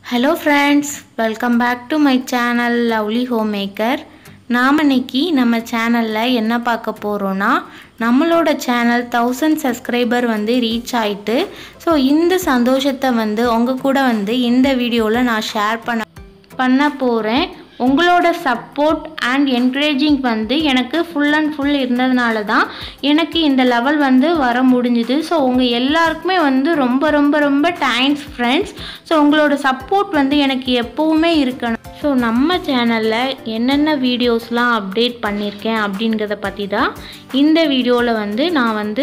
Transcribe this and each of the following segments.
hello friends welcome back to my channel lovely home maker நாம் இன்னைக்கு நம்ம சேனலில் என்ன பார்க்க போகிறோன்னா நம்மளோட சேனல் தௌசண்ட் சப்ஸ்கிரைபர் வந்து ரீச் ஆயிட்டு ஸோ இந்த சந்தோஷத்தை வந்து உங்கள் கூட வந்து இந்த வீடியோவில் நான் ஷேர் பண்ண பண்ண போகிறேன் உங்களோட சப்போர்ட் அண்ட் என்கரேஜிங் வந்து எனக்கு ஃபுல் அண்ட் ஃபுல் இருந்ததுனால தான் எனக்கு இந்த லெவல் வந்து வர முடிஞ்சுது ஸோ உங்கள் எல்லாருக்குமே வந்து ரொம்ப ரொம்ப ரொம்ப தேங்க்ஸ் ஃப்ரெண்ட்ஸ் ஸோ உங்களோட சப்போர்ட் வந்து எனக்கு எப்போவுமே இருக்கணும் ஸோ நம்ம சேனலில் என்னென்ன வீடியோஸ்லாம் அப்டேட் பண்ணியிருக்கேன் அப்படிங்கிறத பற்றி தான் இந்த வீடியோவில் வந்து நான் வந்து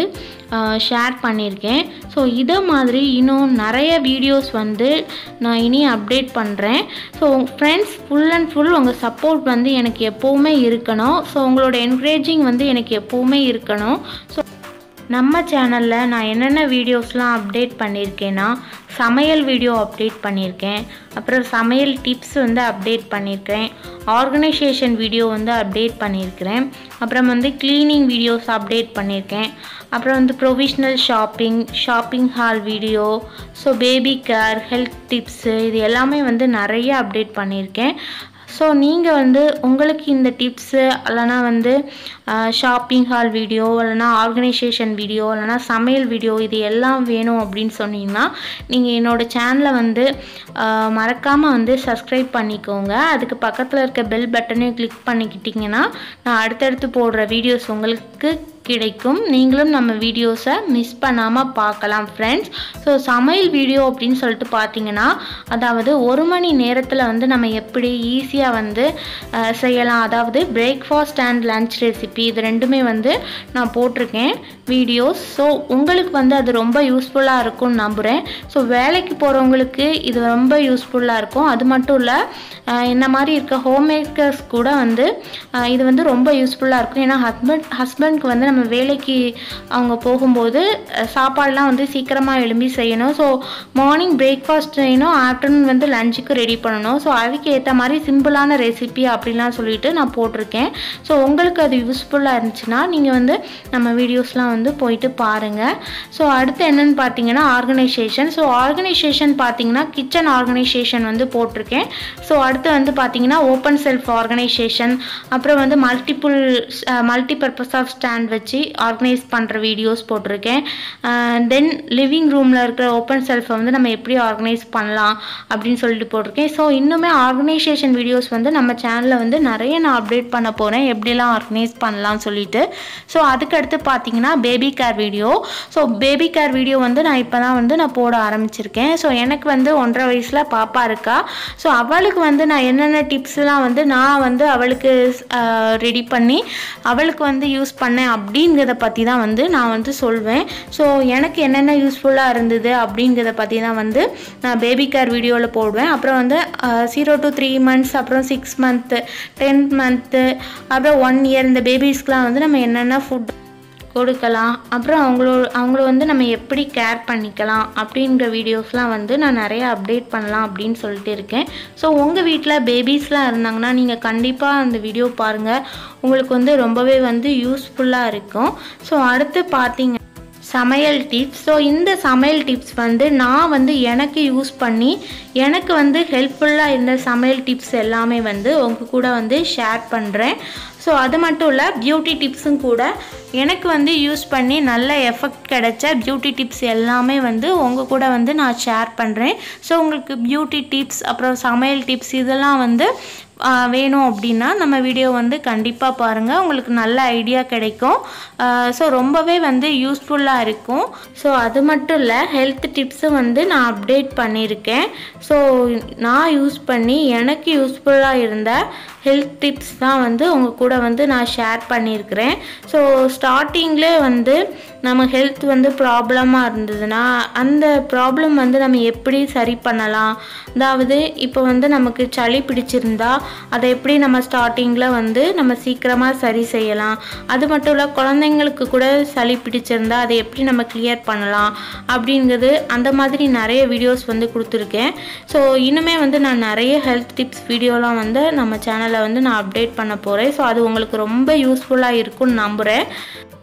ஷேர் பண்ணியிருக்கேன் ஸோ இதை மாதிரி இன்னும் நிறைய வீடியோஸ் வந்து நான் இனி அப்டேட் பண்ணுறேன் so friends full and full உங்கள் சப்போர்ட் வந்து எனக்கு எப்போவுமே இருக்கணும் ஸோ உங்களோட என்கரேஜிங் வந்து எனக்கு எப்போவுமே இருக்கணும் ஸோ நம்ம சேனலில் நான் என்னென்ன வீடியோஸ்லாம் அப்டேட் பண்ணியிருக்கேன்னா சமையல் வீடியோ அப்டேட் பண்ணியிருக்கேன் அப்புறம் சமையல் டிப்ஸ் வந்து அப்டேட் பண்ணியிருக்கேன் ஆர்கனைசேஷன் வீடியோ வந்து அப்டேட் பண்ணியிருக்கிறேன் அப்புறம் வந்து க்ளீனிங் வீடியோஸ் அப்டேட் பண்ணியிருக்கேன் அப்புறம் வந்து provisional shopping shopping haul video so baby care health tips இது எல்லாமே வந்து நிறைய அப்டேட் பண்ணியிருக்கேன் ஸோ நீங்கள் வந்து உங்களுக்கு இந்த டிப்ஸு இல்லைனா வந்து ஷாப்பிங் ஹால் வீடியோ இல்லைனா ஆர்கனைசேஷன் வீடியோ இல்லைனா சமையல் வீடியோ இது எல்லாம் வேணும் அப்படின்னு சொன்னீங்கன்னா நீங்கள் என்னோடய சேனலை வந்து மறக்காமல் வந்து சப்ஸ்கிரைப் பண்ணிக்கோங்க அதுக்கு பக்கத்தில் இருக்க பெல் பட்டனையும் கிளிக் பண்ணிக்கிட்டிங்கன்னா நான் அடுத்தடுத்து போடுற வீடியோஸ் உங்களுக்கு கிடைக்கும் நீங்களும் நம்ம வீடியோஸை மிஸ் பண்ணாமல் பார்க்கலாம் ஃப்ரெண்ட்ஸ் ஸோ சமையல் வீடியோ அப்படின்னு சொல்லிட்டு பார்த்தீங்கன்னா அதாவது ஒரு மணி நேரத்தில் வந்து நம்ம எப்படி ஈஸியாக வந்து செய்யலாம் அதாவது பிரேக்ஃபாஸ்ட் அண்ட் லன்ச் ரெசிபி இது ரெண்டுமே வந்து நான் போட்டிருக்கேன் வீடியோஸ் ஸோ உங்களுக்கு வந்து அது ரொம்ப யூஸ்ஃபுல்லாக இருக்கும்னு நம்புகிறேன் ஸோ வேலைக்கு போகிறவங்களுக்கு இது ரொம்ப யூஸ்ஃபுல்லாக இருக்கும் அது மட்டும் இல்லை இந்த மாதிரி இருக்க ஹோம் மேக்கர்ஸ் கூட வந்து இது வந்து ரொம்ப யூஸ்ஃபுல்லாக இருக்கும் ஏன்னா ஹஸ்பண்ட் ஹஸ்பண்ட்க்கு வந்து நம்ம வேலைக்கு அவங்க போகும்போது சாப்பாடெலாம் வந்து சீக்கிரமாக எழும்பி செய்யணும் ஸோ மார்னிங் பிரேக்ஃபாஸ்ட் செய்யணும் ஆஃப்டர்நூன் வந்து லஞ்சுக்கு ரெடி பண்ணணும் ஸோ அதுக்கு ஏற்ற மாதிரி சிம்பிளான ரெசிபி அப்படிலாம் சொல்லிட்டு நான் போட்டிருக்கேன் ஸோ உங்களுக்கு அது யூஸ்ஃபுல்லாக இருந்துச்சுன்னா நீங்கள் வந்து நம்ம வீடியோஸ்லாம் வந்து போயிட்டு பாருங்கள் ஸோ அடுத்து என்னென்னு பார்த்தீங்கன்னா ஆர்கனைசேஷன் ஸோ ஆர்கனைசேஷன் பார்த்தீங்கன்னா கிச்சன் ஆர்கனைசேஷன் வந்து போட்டிருக்கேன் ஸோ அடுத்து வந்து பார்த்தீங்கன்னா ஓப்பன் செல்ஃப் ஆர்கனைசேஷன் அப்புறம் வந்து multiple multi purpose of stand வச்சு ஆர்கனைஸ் பண்ணுற வீடியோஸ் போட்டிருக்கேன் தென் லிவிங் ரூமில் இருக்கிற ஓப்பன் செல்ஃபை வந்து நம்ம எப்படி ஆர்கனைஸ் பண்ணலாம் அப்படின்னு சொல்லிட்டு போட்டிருக்கேன் ஸோ இன்னுமே ஆர்கனைசேஷன் வீடியோஸ் வந்து நம்ம சேனலில் வந்து நிறைய நான் அப்டேட் பண்ண போகிறேன் எப்படிலாம் ஆர்கனைஸ் பண்ணலாம்னு சொல்லிட்டு ஸோ அதுக்கடுத்து பார்த்தீங்கன்னா baby care video so baby care video வந்து நான் இப்போ தான் வந்து நான் போட ஆரம்பிச்சிருக்கேன் ஸோ எனக்கு வந்து ஒன்றரை வயசில் பாப்பா இருக்கா ஸோ அவளுக்கு வந்து நான் என்னென்ன டிப்ஸ்லாம் வந்து நான் வந்து அவளுக்கு ரெடி பண்ணி அவளுக்கு வந்து யூஸ் பண்ணேன் அப்படிங்கிறத பற்றி தான் வந்து நான் வந்து சொல்வேன் ஸோ எனக்கு என்னென்ன யூஸ்ஃபுல்லாக இருந்தது அப்படிங்கிறத பற்றி தான் வந்து நான் பேபி கேர் வீடியோவில் போடுவேன் அப்புறம் வந்து ஜீரோ டு த்ரீ மந்த்ஸ் அப்புறம் சிக்ஸ் மந்த்து டென்த் மந்த்து அப்புறம் ஒன் இயர் இந்த பேபிஸ்க்கெலாம் வந்து நம்ம என்னென்ன ஃபுட் கொடுக்கலாம் அப்புறம் அவங்களோட அவங்கள வந்து நம்ம எப்படி கேர் பண்ணிக்கலாம் அப்படின்ற வீடியோஸ்லாம் வந்து நான் நிறையா அப்டேட் பண்ணலாம் அப்படின்னு சொல்லிட்டு இருக்கேன் ஸோ உங்கள் வீட்டில் பேபிஸ்லாம் இருந்தாங்கன்னா நீங்கள் கண்டிப்பாக அந்த வீடியோ பாருங்கள் உங்களுக்கு வந்து ரொம்பவே வந்து யூஸ்ஃபுல்லாக இருக்கும் ஸோ அடுத்து பார்த்தீங்க சமையல் டிப்ஸ் ஸோ இந்த சமையல் டிப்ஸ் வந்து நான் வந்து எனக்கு யூஸ் பண்ணி எனக்கு வந்து ஹெல்ப்ஃபுல்லாக இருந்த சமையல் டிப்ஸ் எல்லாமே வந்து உங்கள் கூட வந்து ஷேர் பண்ணுறேன் ஸோ அது மட்டும் இல்லை பியூட்டி டிப்ஸும் கூட எனக்கு வந்து யூஸ் பண்ணி நல்ல எஃபெக்ட் கிடைச்ச பியூட்டி டிப்ஸ் எல்லாமே வந்து உங்கள் கூட வந்து நான் ஷேர் பண்ணுறேன் ஸோ உங்களுக்கு பியூட்டி டிப்ஸ் அப்புறம் சமையல் டிப்ஸ் இதெல்லாம் வந்து வேணும் அப்படின்னா நம்ம வீடியோ வந்து கண்டிப்பாக பாருங்கள் உங்களுக்கு நல்ல ஐடியா கிடைக்கும் ஸோ ரொம்பவே வந்து யூஸ்ஃபுல்லாக இருக்கும் ஸோ அது மட்டும் இல்லை ஹெல்த் டிப்ஸும் வந்து நான் அப்டேட் பண்ணியிருக்கேன் ஸோ நான் யூஸ் பண்ணி எனக்கு யூஸ்ஃபுல்லாக இருந்த ஹெல்த் டிப்ஸ் தான் வந்து உங்கள் கூட வந்து நான் ஷேர் பண்ணியிருக்கிறேன் ஸோ ஸ்டார்டிங்லேயே வந்து நம்ம ஹெல்த் வந்து ப்ராப்ளமாக இருந்ததுன்னா அந்த ப்ராப்ளம் வந்து நம்ம எப்படி சரி பண்ணலாம் அதாவது இப்போ வந்து நமக்கு சளி பிடிச்சிருந்தா அதை எப்படி நம்ம ஸ்டார்டிங்கில் வந்து நம்ம சீக்கிரமாக சரி செய்யலாம் அது மட்டும் இல்லை குழந்தைங்களுக்கு கூட சளி பிடிச்சிருந்தா அதை எப்படி நம்ம கிளியர் பண்ணலாம் அப்படிங்கிறது அந்த மாதிரி நிறைய வீடியோஸ் வந்து கொடுத்துருக்கேன் ஸோ இன்னுமே வந்து நான் நிறைய ஹெல்த் டிப்ஸ் வீடியோலாம் வந்து நம்ம சேனலில் வந்து நான் அப்டேட் பண்ண போகிறேன் ஸோ அது உங்களுக்கு ரொம்ப யூஸ்ஃபுல்லாக இருக்கும்னு நம்புகிறேன்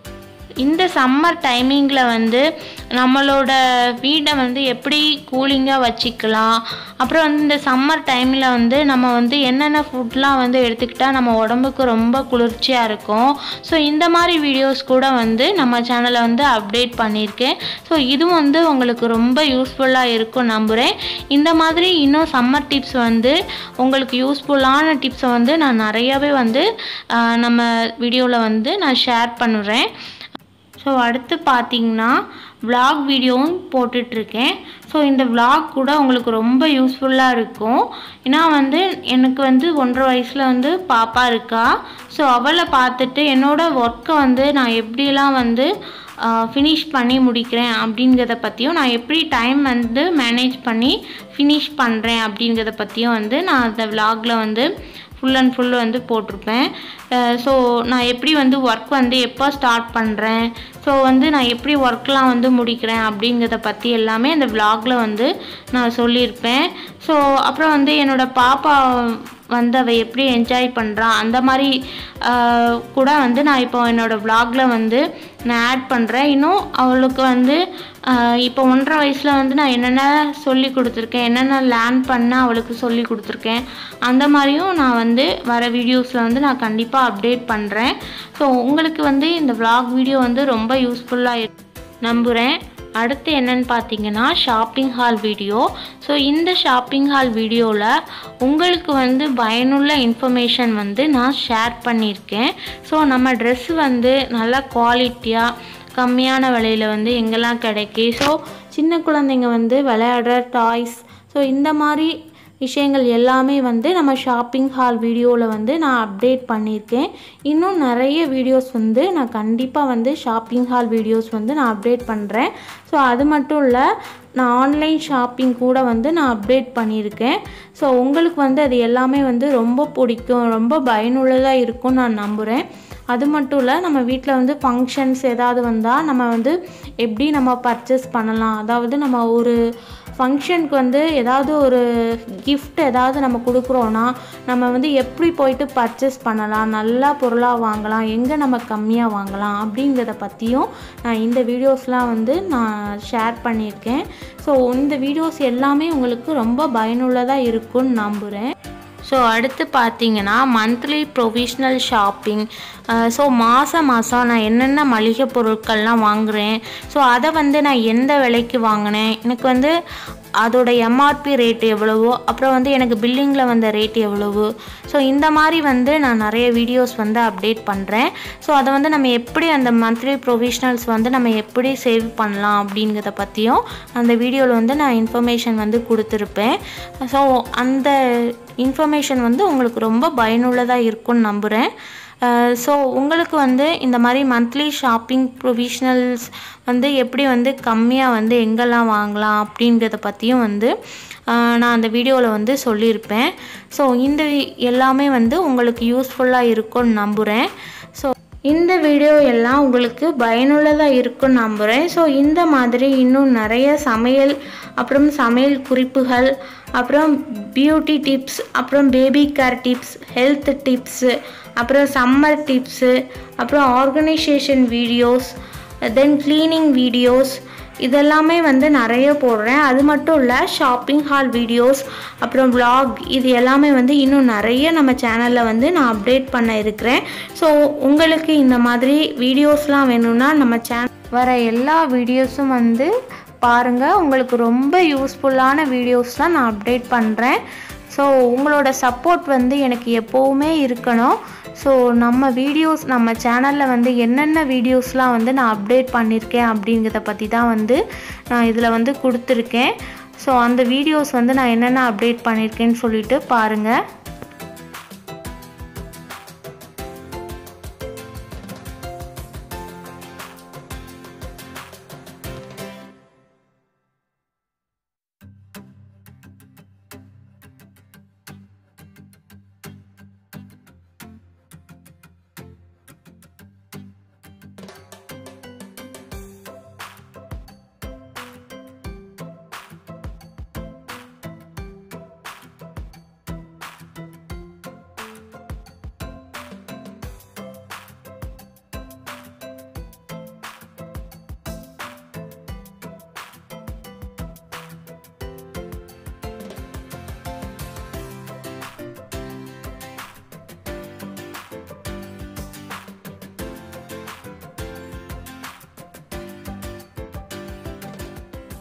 இந்த சம்மர் டைமிங்கில் வந்து நம்மளோட வீடை வந்து எப்படி கூலிங்காக வச்சுக்கலாம் அப்புறம் வந்து இந்த சம்மர் டைமில் வந்து நம்ம வந்து என்னென்ன ஃபுட்லாம் வந்து எடுத்துக்கிட்டால் நம்ம உடம்புக்கு ரொம்ப குளிர்ச்சியாக இருக்கும் ஸோ இந்த மாதிரி வீடியோஸ் கூட வந்து நம்ம சேனலை வந்து அப்டேட் பண்ணியிருக்கேன் ஸோ இதுவும் வந்து உங்களுக்கு ரொம்ப யூஸ்ஃபுல்லாக இருக்கும் நம்புகிறேன் இந்த மாதிரி இன்னும் சம்மர் டிப்ஸ் வந்து உங்களுக்கு யூஸ்ஃபுல்லான டிப்ஸை வந்து நான் நிறையாவே வந்து ஆஹ், நம்ம வீடியோவில் வந்து நான் ஷேர் பண்ணுறேன் ஸோ அடுத்து பார்த்தீங்கன்னா vlog வீடியோவும் போட்டுட்ருக்கேன் ஸோ இந்த vlog கூட உங்களுக்கு ரொம்ப யூஸ்ஃபுல்லாக இருக்கும் ஏன்னா வந்து எனக்கு வந்து ஒன்றரை வயசில் வந்து பாப்பா இருக்கா ஸோ அவளை பார்த்துட்டு என்னோட ஒர்க்கை வந்து நான் எப்படிலாம் வந்து ஃபினிஷ் பண்ணி முடிக்கிறேன் அப்படிங்கிறத பற்றியும் நான் எப்படி டைம் வந்து மேனேஜ் பண்ணி ஃபினிஷ் பண்ணுறேன் அப்படிங்கிறத பற்றியும் வந்து நான் அந்த vlogல வந்து ஃபுல் அண்ட் ஃபுல் வந்து போட்டிருப்பேன் ஸோ நான் எப்படி வந்து ஒர்க் வந்து எப்போ ஸ்டார்ட் பண்ணுறேன் ஸோ வந்து நான் எப்படி ஒர்க்லாம் வந்து முடிக்கிறேன் அப்படிங்கிறத பற்றி எல்லாமே அந்த vlogல வந்து நான் சொல்லியிருப்பேன் ஸோ அப்புறம் வந்து என்னோட பாப்பா வந்து அவள் எப்படி என்ஜாய் பண்ணுறா அந்த மாதிரி ஆஹ், கூட வந்து நான் இப்போ என்னோட vlogல வந்து நான் ஆட் பண்ணுறேன் இன்னும் அவளுக்கு வந்து ஆஹ், இப்போ ஒன்றரை வயசில் வந்து நான் என்னென்ன சொல்லி கொடுத்துருக்கேன் என்னென்ன லேர்ன் பண்ண அவளுக்கு சொல்லி கொடுத்துருக்கேன் அந்த மாதிரியும் நான் வந்து வர வீடியோஸில் வந்து நான் கண்டிப்பாக அப்டேட் பண்ணுறேன் ஸோ உங்களுக்கு வந்து இந்த vlog வீடியோ வந்து ரொம்ப யூஸ்ஃபுல்லாக நம்புகிறேன் அடுத்து என்னன்னு பார்த்தீங்கன்னா ஷாப்பிங் ஹால் வீடியோ ஸோ இந்த ஷாப்பிங் ஹால் வீடியோவில் உங்களுக்கு வந்து பயனுள்ள இன்ஃபர்மேஷன் வந்து நான் ஷேர் பண்ணியிருக்கேன் ஸோ நம்ம ட்ரெஸ் வந்து நல்லா குவாலிட்டியாக கம்மியான விலையில் வந்து எங்கெல்லாம் கிடைக்கி ஸோ சின்ன குழந்தைங்க வந்து விளையாடுற டாய்ஸ் ஸோ இந்த மாதிரி விஷயங்கள் எல்லாமே வந்து நம்ம ஷாப்பிங் ஹால் வீடியோவில் வந்து நான் அப்டேட் பண்ணியிருக்கேன் இன்னும் நிறைய வீடியோஸ் வந்து நான் கண்டிப்பாக வந்து ஷாப்பிங் ஹால் வீடியோஸ் வந்து நான் அப்டேட் பண்ணுறேன் ஸோ அது மட்டும் இல்லை நான் ஆன்லைன் ஷாப்பிங் கூட வந்து நான் அப்டேட் பண்ணியிருக்கேன் ஸோ உங்களுக்கு வந்து அது எல்லாமே வந்து ரொம்ப பிடிக்கும் ரொம்ப பயனுள்ளதாக இருக்கும்னு நான் நம்புகிறேன் அது மட்டும் இல்லை நம்ம வீட்டில் வந்து ஃபங்க்ஷன்ஸ் ஏதாவது வந்தால் நம்ம வந்து எப்படி நம்ம பர்ச்சேஸ் பண்ணலாம் அதாவது நம்ம ஒரு ஃபங்க்ஷனுக்கு வந்து ஏதாவது ஒரு gift ஏதாவது நம்ம கொடுக்குறோன்னா நம்ம வந்து எப்படி போயிட்டு பர்ச்சேஸ் பண்ணலாம் நல்லா பொருளாக வாங்கலாம் எங்கே நம்ம கம்மியாக வாங்கலாம் அப்படிங்கிறத பற்றியும் நான் இந்த வீடியோஸ்லாம் வந்து நான் ஷேர் பண்ணியிருக்கேன் ஸோ இந்த வீடியோஸ் எல்லாமே உங்களுக்கு ரொம்ப பயனுள்ளதாக இருக்கும்னு நம்புகிறேன் ஸோ அடுத்து பார்த்தீங்கன்னா மந்த்லி ப்ரொவிஷ்னல் ஷாப்பிங் ஸோ மாதம் மாதம் நான் என்னென்ன மளிகை பொருட்கள்லாம் வாங்குகிறேன் ஸோ அதை வந்து நான் எந்த விலைக்கு வாங்கினேன் எனக்கு வந்து அதோட எம்ஆர்பி ரேட் எவ்வளவோ அப்புறம் வந்து எனக்கு பில்லிங்கில் வந்த ரேட் எவ்வளவு ஸோ இந்த மாதிரி வந்து நான் நிறைய வீடியோஸ் வந்து அப்டேட் பண்ணுறேன் ஸோ அதை வந்து நம்ம எப்படி அந்த மந்த்லி ப்ரொவிஷ்னல்ஸ் வந்து நம்ம எப்படி சேவ் பண்ணலாம் அப்படிங்கிறத பற்றியும் அந்த வீடியோவில் வந்து நான் இன்ஃபர்மேஷன் வந்து கொடுத்துருப்பேன் ஸோ அந்த இன்ஃபர்மேஷன் வந்து உங்களுக்கு ரொம்ப பயனுள்ளதாக இருக்கும்னு நம்புகிறேன் ஸோ உங்களுக்கு வந்து இந்த மாதிரி மந்த்லி ஷாப்பிங் ப்ரொவிஷ்னல்ஸ் வந்து எப்படி வந்து கம்மியாக வந்து எங்கெல்லாம் வாங்கலாம் அப்படிங்கிறத பற்றியும் வந்து அஹ், நான் அந்த வீடியோவில் வந்து சொல்லியிருப்பேன் ஸோ இந்த எல்லாமே வந்து உங்களுக்கு யூஸ்ஃபுல்லாக இருக்கும்னு நம்புகிறேன் ஸோ இந்த வீடியோ எல்லாம் உங்களுக்கு பயனுள்ளதாக இருக்கும்னு நம்புகிறேன் ஸோ இந்த மாதிரி இன்னும் நிறைய சமையல் அப்புறம் சமையல் குறிப்புகள் அப்புறம் பியூட்டி டிப்ஸ் அப்புறம் baby care tips health tips அப்புறம் சம்மர் டிப்ஸு அப்புறம் organisation videos then cleaning videos இதெல்லாமே வந்து நிறைய போடுறேன் அது மட்டும் இல்லை ஷாப்பிங் ஹால் வீடியோஸ் அப்புறம் vlog இது எல்லாமே வந்து இன்னும் நிறைய நம்ம சேனலில் வந்து நான் அப்டேட் பண்ண இருக்கிறேன் ஸோ உங்களுக்கு இந்த மாதிரி வீடியோஸ்லாம் வேணும்னா நம்ம சேனல் வர எல்லா வீடியோஸும் வந்து பாருங்கள் உங்களுக்கு ரொம்ப யூஸ்ஃபுல்லான வீடியோஸ் தான் நான் அப்டேட் பண்ணுறேன் ஸோ உங்களோட சப்போர்ட் வந்து எனக்கு எப்போவுமே இருக்கணும் ஸோ நம்ம வீடியோஸ் நம்ம சேனலில் வந்து என்னென்ன வீடியோஸ்லாம் வந்து நான் அப்டேட் பண்ணியிருக்கேன் அப்படிங்கிறத பற்றி தான் வந்து நான் இதில் வந்து கொடுத்துருக்கேன் ஸோ அந்த வீடியோஸ் வந்து நான் என்னென்ன அப்டேட் பண்ணியிருக்கேன்னு சொல்லிட்டு பாருங்கள்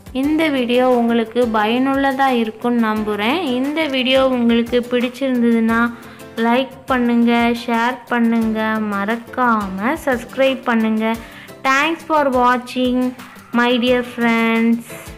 இந்த வீடியோ உங்களுக்கு பயனுள்ளதாக இருக்கும்னு நம்புகிறேன் இந்த வீடியோ உங்களுக்கு பிடிச்சிருந்ததுன்னா லைக் பண்ணுங்கள் ஷேர் பண்ணுங்கள் மறக்காமல் சப்ஸ்கிரைப் பண்ணுங்கள் தேங்க்ஸ் ஃபார் வாட்சிங் மை டியர் ஃப்ரெண்ட்ஸ்